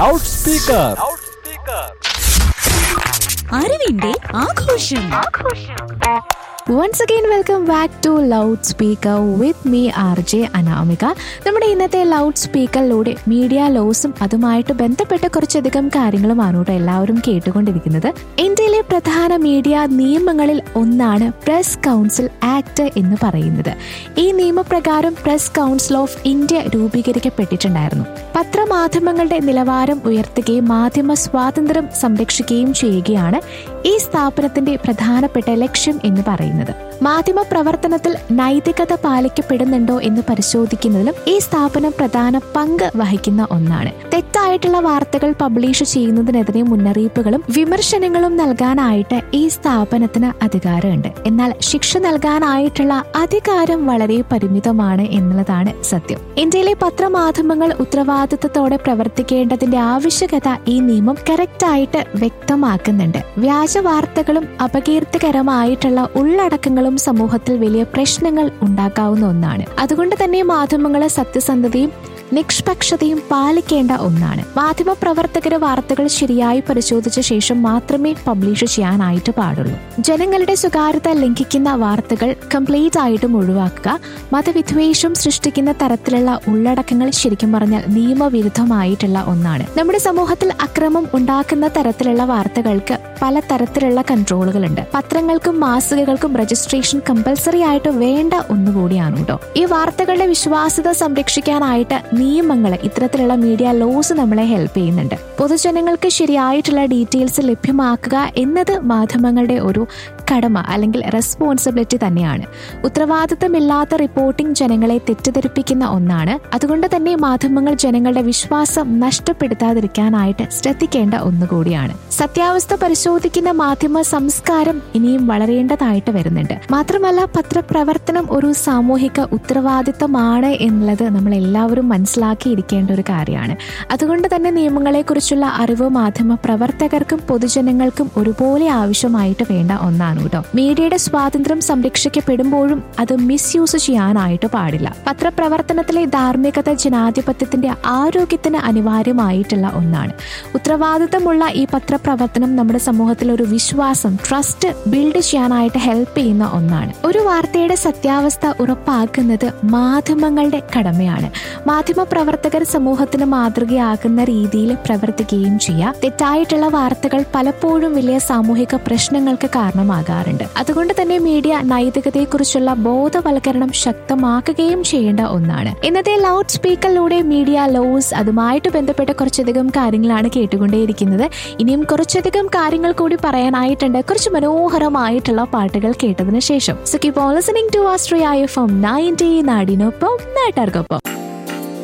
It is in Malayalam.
ലൗഡ് സ്പീക്കർ അറിവിന്റെ ആഘോഷം once again welcome back to loud speaker with me R J Anamika നമ്മുടെ ഇന്നത്തെ ലൗഡ് സ്പീക്കറിലൂടെ മീഡിയ ലോസും അതുമായിട്ട് ബന്ധപ്പെട്ട കുറച്ചധികം കാര്യങ്ങളുമാണ് കേട്ടോ എല്ലാവരും കേട്ടുകൊണ്ടിരിക്കുന്നത് ഇന്ത്യയിലെ പ്രധാന മീഡിയ നിയമങ്ങളിൽ ഒന്നാണ് പ്രസ് കൗൺസിൽ ആക്ട് എന്ന് പറയുന്നത് ഈ നിയമപ്രകാരം പ്രസ് കൗൺസിൽ ഓഫ് ഇന്ത്യ രൂപീകരിക്കപ്പെട്ടിട്ടുണ്ടായിരുന്നു പത്രമാധ്യമങ്ങളുടെ നിലവാരം ഉയർത്തുകയും മാധ്യമ സ്വാതന്ത്ര്യം സംരക്ഷിക്കുകയും ചെയ്യുകയാണ് ഈ സ്ഥാപനത്തിന്റെ പ്രധാനപ്പെട്ട ലക്ഷ്യം എന്ന് പറയുന്നത് മാധ്യമ പ്രവർത്തനത്തിൽ നൈതികത പാലിക്കപ്പെടുന്നുണ്ടോ എന്ന് പരിശോധിക്കുന്നതിലും ഈ സ്ഥാപനം പ്രധാന പങ്ക് വഹിക്കുന്ന ഒന്നാണ് തെറ്റായിട്ടുള്ള വാർത്തകൾ പബ്ലിഷ് ചെയ്യുന്നതിനെതിരെ മുന്നറിയിപ്പുകളും വിമർശനങ്ങളും നൽകാനായിട്ട് ഈ സ്ഥാപനത്തിന് അധികാരമുണ്ട് എന്നാൽ ശിക്ഷ നൽകാനായിട്ടുള്ള അധികാരം വളരെ പരിമിതമാണ് എന്നുള്ളതാണ് സത്യം ഇന്ത്യയിലെ പത്രമാധ്യമങ്ങൾ ഉത്തരവാദിത്തത്തോടെ പ്രവർത്തിക്കേണ്ടതിന്റെ ആവശ്യകത ഈ നിയമം കറക്റ്റ് ആയിട്ട് വ്യക്തമാക്കുന്നുണ്ട് വ്യാജ വാർത്തകളും അപകീർത്തികരമായിട്ടുള്ള ഉള്ളടക്കങ്ങളും സമൂഹത്തിൽ വലിയ പ്രശ്നങ്ങൾ ഉണ്ടാക്കാവുന്ന ഒന്നാണ് അതുകൊണ്ട് തന്നെ മാധ്യമങ്ങളെ സത്യസന്ധതയും നിഷ്പക്ഷതയും പാലിക്കേണ്ട ഒന്നാണ് മാധ്യമ പ്രവർത്തകര് വാർത്തകൾ ശരിയായി പരിശോധിച്ച ശേഷം മാത്രമേ പബ്ലിഷ് ചെയ്യാനായിട്ട് പാടുള്ളൂ ജനങ്ങളുടെ സ്വകാര്യത ലംഘിക്കുന്ന വാർത്തകൾ കംപ്ലീറ്റ് ആയിട്ടും ഒഴിവാക്കുക മതവിദ്വേഷം സൃഷ്ടിക്കുന്ന തരത്തിലുള്ള ഉള്ളടക്കങ്ങൾ ശരിക്കും പറഞ്ഞാൽ നിയമവിരുദ്ധമായിട്ടുള്ള ഒന്നാണ് നമ്മുടെ സമൂഹത്തിൽ അക്രമം ഉണ്ടാക്കുന്ന തരത്തിലുള്ള വാർത്തകൾക്ക് പല തരത്തിലുള്ള കൺട്രോളുകളുണ്ട് പത്രങ്ങൾക്കും മാസികകൾക്കും രജിസ്ട്രേഷൻ കമ്പൽസറി ആയിട്ട് വേണ്ട ഒന്നുകൂടിയാണ് കേട്ടോ ഈ വാർത്തകളുടെ വിശ്വാസ്യത സംരക്ഷിക്കാനായിട്ട് നിയമങ്ങൾ ഇത്തരത്തിലുള്ള മീഡിയ ലോസ് നമ്മളെ ഹെൽപ്പ് ചെയ്യുന്നുണ്ട് പൊതുജനങ്ങൾക്ക് ശരിയായിട്ടുള്ള ഡീറ്റെയിൽസ് ലഭ്യമാക്കുക എന്നത് മാധ്യമങ്ങളുടെ ഒരു കടമ അല്ലെങ്കിൽ റെസ്പോൺസിബിലിറ്റി തന്നെയാണ് ഉത്തരവാദിത്തമില്ലാത്ത റിപ്പോർട്ടിംഗ് ജനങ്ങളെ തെറ്റിദ്ധരിപ്പിക്കുന്ന ഒന്നാണ് അതുകൊണ്ട് തന്നെ മാധ്യമങ്ങൾ ജനങ്ങളുടെ വിശ്വാസം നഷ്ടപ്പെടുത്താതിരിക്കാനായിട്ട് ശ്രദ്ധിക്കേണ്ട ഒന്നുകൂടിയാണ് സത്യാവസ്ഥ പരിശോധിക്കുന്ന മാധ്യമ സംസ്കാരം ഇനിയും വളരേണ്ടതായിട്ട് വരുന്നുണ്ട് മാത്രമല്ല പത്രപ്രവർത്തനം ഒരു സാമൂഹിക ഉത്തരവാദിത്തമാണ് എന്നുള്ളത് നമ്മൾ എല്ലാവരും മനസ്സിലാക്കിയിരിക്കേണ്ട ഒരു കാര്യമാണ് അതുകൊണ്ട് തന്നെ നിയമങ്ങളെക്കുറിച്ചുള്ള അറിവ് മാധ്യമ പ്രവർത്തകർക്കും പൊതുജനങ്ങൾക്കും ഒരുപോലെ ആവശ്യമായിട്ട് വേണ്ട ഒന്നാണ് കേട്ടോ മീഡിയയുടെ സ്വാതന്ത്ര്യം സംരക്ഷിക്കപ്പെടുമ്പോഴും അത് മിസ്യൂസ് ചെയ്യാനായിട്ട് പാടില്ല പത്രപ്രവർത്തനത്തിലെ ധാർമ്മികത ജനാധിപത്യത്തിന്റെ ആരോഗ്യത്തിന് അനിവാര്യമായിട്ടുള്ള ഒന്നാണ് ഉത്തരവാദിത്തമുള്ള ഈ പത്രപ്രവർത്തനം നമ്മുടെ സമൂഹത്തിൽ ഒരു വിശ്വാസം ട്രസ്റ്റ് ബിൽഡ് ചെയ്യാനായിട്ട് ഹെൽപ്പ് ചെയ്യുന്ന ഒന്നാണ് ഒരു വാർത്തയുടെ സത്യാവസ്ഥ ഉറപ്പാക്കുന്നത് മാധ്യമങ്ങളുടെ കടമയാണ് മാധ്യമ പ്രവർത്തകർ സമൂഹത്തിന് മാതൃകയാകുന്ന രീതിയിൽ പ്രവർത്തിക്കുകയും ചെയ്യുക തെറ്റായിട്ടുള്ള വാർത്തകൾ പലപ്പോഴും വലിയ സാമൂഹിക പ്രശ്നങ്ങൾക്ക് കാരണമാകാറുണ്ട് അതുകൊണ്ട് തന്നെ മീഡിയ നൈതികതയെക്കുറിച്ചുള്ള ബോധവൽക്കരണം ശക്തമാക്കുകയും ചെയ്യേണ്ട ഒന്നാണ് ഇന്നത്തെ ലൗഡ് സ്പീക്കറിലൂടെ മീഡിയ ലോസ് അതുമായിട്ട് ബന്ധപ്പെട്ട കുറച്ചധികം കാര്യങ്ങളാണ് കേട്ടുകൊണ്ടേയിരിക്കുന്നത് ഇനിയും കുറച്ചധികം കാര്യങ്ങൾ കൂടി പറയാനായിട്ടുണ്ട് കുറച്ച് മനോഹരമായിട്ടുള്ള പാട്ടുകൾ കേട്ടതിന് ശേഷം so keep on listening to Astria F M ninety നാടിനൊപ്പം നാട്ടാർക്കൊപ്പം